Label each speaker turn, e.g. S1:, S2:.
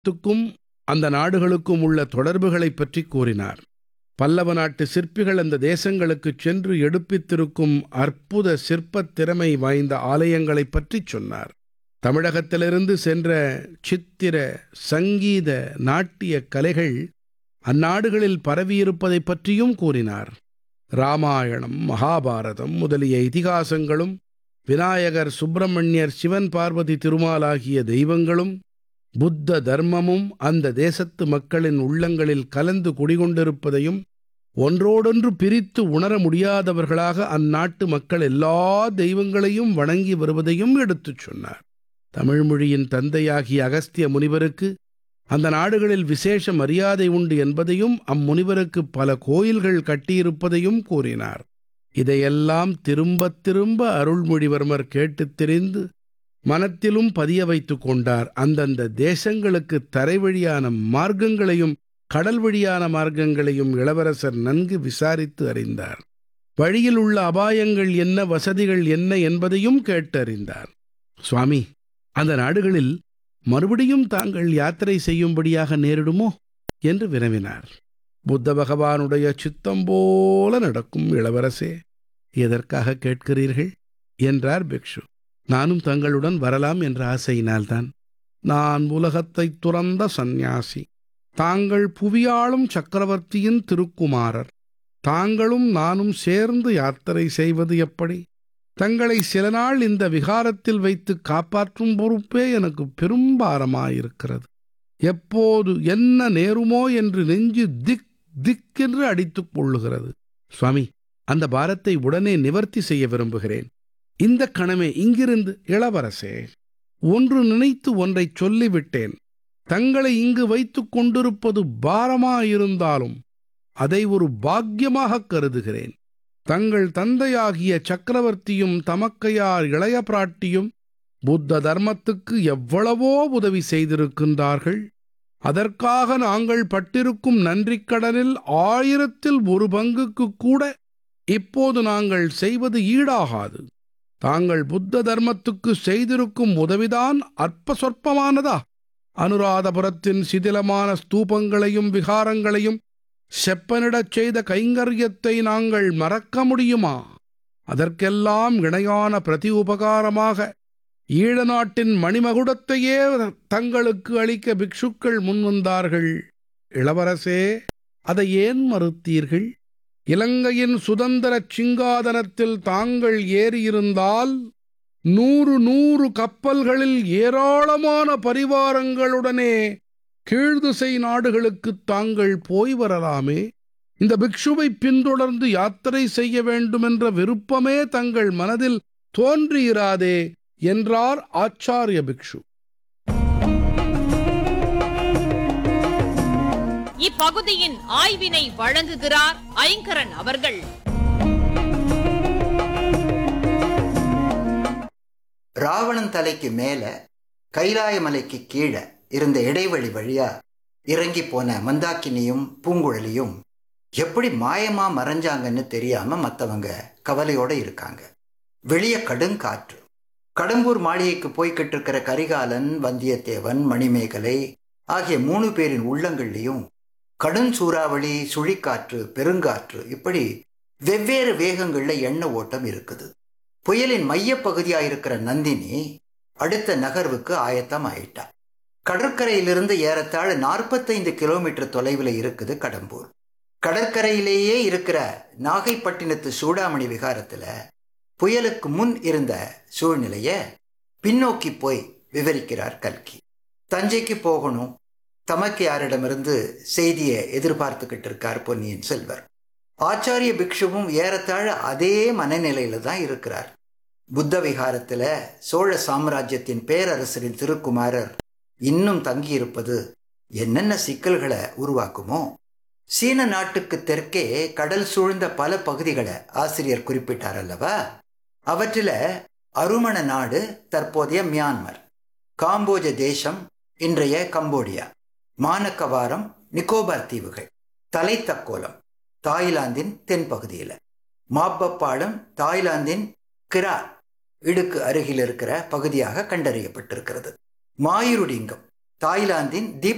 S1: த்துக்கும் அந்த நாடுகளுக்கும் உள்ள தொடர்புகளைப் பற்றி கூறினார் பல்லவ நாட்டு சிற்பிகள் அந்த தேசங்களுக்குச் சென்று எடுப்பித்திருக்கும் அற்புத சிற்பத் திறமை வாய்ந்த ஆலயங்களைப் பற்றிச் சொன்னார் தமிழகத்திலிருந்து சென்ற சித்திர சங்கீத நாட்டிய கலைகள் அந்நாடுகளில் பரவியிருப்பதைப் பற்றியும் கூறினார் ராமாயணம் மகாபாரதம் முதலிய இதிகாசங்களும் விநாயகர் சுப்பிரமணியர் சிவன் பார்வதி திருமால் ஆகிய தெய்வங்களும் புத்த தர்மமும் அந்த தேசத்து மக்களின் உள்ளங்களில் கலந்து குடிகொண்டிருப்பதையும் ஒன்றோடொன்று பிரித்து உணர முடியாதவர்களாக அந்நாட்டு மக்கள் எல்லா தெய்வங்களையும் வணங்கி வருவதையும் எடுத்துச் சொன்னார் தமிழ் மொழியின் தந்தையாகிய அகஸ்திய முனிவருக்கு அந்த நாடுகளில் விசேஷ மரியாதை உண்டு என்பதையும் அம்முனிவருக்கு பல கோயில்கள் கட்டியிருப்பதையும் கூறினார் இதையெல்லாம் திரும்பத் திரும்ப அருள்மொழிவர்மர் கேட்டுத் தெரிந்து மனத்திலும் பதிய வைத்துக் கொண்டார் அந்தந்த தேசங்களுக்கு தரைவழியான மார்க்கங்களையும் கடல் வழியான மார்க்கங்களையும் இளவரசர் நன்கு விசாரித்து அறிந்தார் வழியில் உள்ள அபாயங்கள் என்ன வசதிகள் என்ன என்பதையும் கேட்டறிந்தார் சுவாமி அந்த நாடுகளில் மறுபடியும் தாங்கள் யாத்திரை செய்யும்படியாக நேரிடுமோ என்று வினவினார் புத்த பகவானுடைய சித்தம் போல நடக்கும் இளவரசே எதற்காக கேட்கிறீர்கள் என்றார் பிக்ஷு நானும் தங்களுடன் வரலாம் என்ற ஆசையினால்தான் நான் உலகத்தைத் துறந்த சந்நியாசி தாங்கள் புவியாளும் சக்கரவர்த்தியின் திருக்குமாரர் தாங்களும் நானும் சேர்ந்து யாத்திரை செய்வது எப்படி தங்களை சில நாள் இந்த விகாரத்தில் வைத்து காப்பாற்றும் பொறுப்பே எனக்கு பெரும்பாரமாயிருக்கிறது எப்போது என்ன நேருமோ என்று நெஞ்சு திக் திக்கென்று அடித்துக் கொள்ளுகிறது சுவாமி அந்த பாரத்தை உடனே நிவர்த்தி செய்ய விரும்புகிறேன் இந்த கணமே இங்கிருந்து இளவரசே ஒன்று நினைத்து ஒன்றை சொல்லிவிட்டேன் தங்களை இங்கு வைத்துக் கொண்டிருப்பது பாரமாயிருந்தாலும் அதை ஒரு பாக்கியமாக கருதுகிறேன் தங்கள் தந்தையாகிய சக்கரவர்த்தியும் தமக்கையார் இளைய பிராட்டியும் புத்த தர்மத்துக்கு எவ்வளவோ உதவி செய்திருக்கின்றார்கள் அதற்காக நாங்கள் பட்டிருக்கும் நன்றிக்கடனில் ஆயிரத்தில் ஒரு பங்குக்கு கூட இப்போது நாங்கள் செய்வது ஈடாகாது தாங்கள் புத்த தர்மத்துக்கு செய்திருக்கும் உதவிதான் அற்ப சொற்பமானதா அனுராதபுரத்தின் சிதிலமான ஸ்தூபங்களையும் விகாரங்களையும் செப்பனிடச் செய்த கைங்கரியத்தை நாங்கள் மறக்க முடியுமா அதற்கெல்லாம் இணையான பிரதி உபகாரமாக ஈழ நாட்டின் மணிமகுடத்தையே தங்களுக்கு அளிக்க பிக்ஷுக்கள் முன்வந்தார்கள் இளவரசே அதை ஏன் மறுத்தீர்கள் இலங்கையின் சுதந்திர சிங்காதனத்தில் தாங்கள் ஏறியிருந்தால் நூறு நூறு கப்பல்களில் ஏராளமான பரிவாரங்களுடனே கீழ்திசை நாடுகளுக்கு தாங்கள் போய் வரலாமே இந்த பிக்ஷுவை பின்தொடர்ந்து யாத்திரை செய்ய வேண்டுமென்ற விருப்பமே தங்கள் மனதில் தோன்றியிராதே என்றார் ஆச்சாரிய பிக்ஷு
S2: இப்பகுதியின் ஆய்வினை வழங்குகிறார் ஐங்கரன் அவர்கள்
S3: ராவணன் தலைக்கு மேல கைலாய மலைக்கு கீழே இருந்த இடைவெளி வழியா இறங்கி போன மந்தாக்கினியும் பூங்குழலியும் எப்படி மாயமா மறைஞ்சாங்கன்னு தெரியாம மத்தவங்க கவலையோட இருக்காங்க வெளிய கடுங்காற்று கடம்பூர் மாளிகைக்கு போய்கிட்டு இருக்கிற கரிகாலன் வந்தியத்தேவன் மணிமேகலை ஆகிய மூணு பேரின் உள்ளங்கள்லையும் கடும் சூறாவளி சுழிக்காற்று பெருங்காற்று இப்படி வெவ்வேறு வேகங்கள்ல எண்ண ஓட்டம் இருக்குது புயலின் மையப்பகுதியாக இருக்கிற நந்தினி அடுத்த நகர்வுக்கு ஆயத்தம் ஆயிட்டா கடற்கரையிலிருந்து ஏறத்தாழ நாற்பத்தைந்து கிலோமீட்டர் தொலைவில் இருக்குது கடம்பூர் கடற்கரையிலேயே இருக்கிற நாகைப்பட்டினத்து சூடாமணி விகாரத்துல புயலுக்கு முன் இருந்த சூழ்நிலைய பின்னோக்கி போய் விவரிக்கிறார் கல்கி தஞ்சைக்கு போகணும் தமக்கு யாரிடமிருந்து செய்தியை எதிர்பார்த்துக்கிட்டு இருக்கார் பொன்னியின் செல்வர் ஆச்சாரிய பிக்ஷுவும் ஏறத்தாழ அதே மனநிலையில தான் இருக்கிறார் புத்த விகாரத்துல சோழ சாம்ராஜ்யத்தின் பேரரசரின் திருக்குமாரர் இன்னும் தங்கியிருப்பது என்னென்ன சிக்கல்களை உருவாக்குமோ சீன நாட்டுக்கு தெற்கே கடல் சூழ்ந்த பல பகுதிகளை ஆசிரியர் குறிப்பிட்டார் அல்லவா அவற்றில் அருமண நாடு தற்போதைய மியான்மர் காம்போஜ தேசம் இன்றைய கம்போடியா மானக்கவாரம் நிக்கோபார் தீவுகள் தலைத்தக்கோலம் தாய்லாந்தின் தென்பகுதியில் மாப்பப்பாடம் தாய்லாந்தின் கிரா இடுக்கு அருகில் இருக்கிற பகுதியாக கண்டறியப்பட்டிருக்கிறது மாயுருடிங்கம் தாய்லாந்தின் தீப்